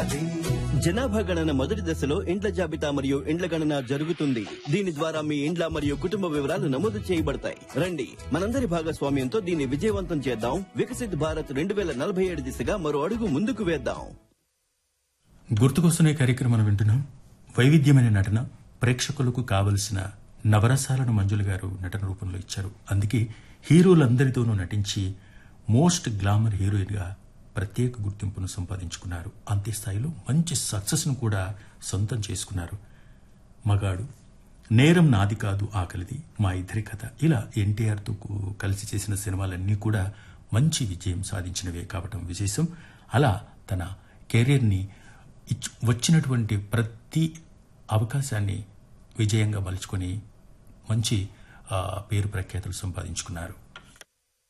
తొలకరి జనాభా గణన మొదటి దశలో ఇండ్ల జాబితా మరియు ఇండ్ల గణన జరుగుతుంది దీని ద్వారా మీ ఇండ్ల మరియు కుటుంబ వివరాలు నమోదు చేయబడతాయి రండి మనందరి భాగస్వామ్యంతో దీన్ని విజయవంతం చేద్దాం వికసిత్ భారత్ రెండు వేల నలభై ఏడు దిశగా మరో అడుగు ముందుకు వేద్దాం గుర్తుకొస్తున్న కార్యక్రమం వింటున్నాం వైవిధ్యమైన నటన ప్రేక్షకులకు కావలసిన నవరసాలను మంజుల గారు నటన రూపంలో ఇచ్చారు అందుకే హీరోలందరితోనూ నటించి మోస్ట్ గ్లామర్ హీరోయిన్ గా ప్రత్యేక గుర్తింపును సంపాదించుకున్నారు అంతే స్థాయిలో మంచి సక్సెస్ ను కూడా సొంతం చేసుకున్నారు మగాడు నేరం నాది కాదు ఆకలిది మా ఇద్దరి కథ ఇలా ఎన్టీఆర్తో కలిసి చేసిన సినిమాలన్నీ కూడా మంచి విజయం సాధించినవే కావటం విశేషం అలా తన కెరీర్ని ఇచ్- వచ్చినటువంటి ప్రతి అవకాశాన్ని విజయంగా మలుచుకొని మంచి ఆ, పేరు ప్రఖ్యాతులు సంపాదించుకున్నారు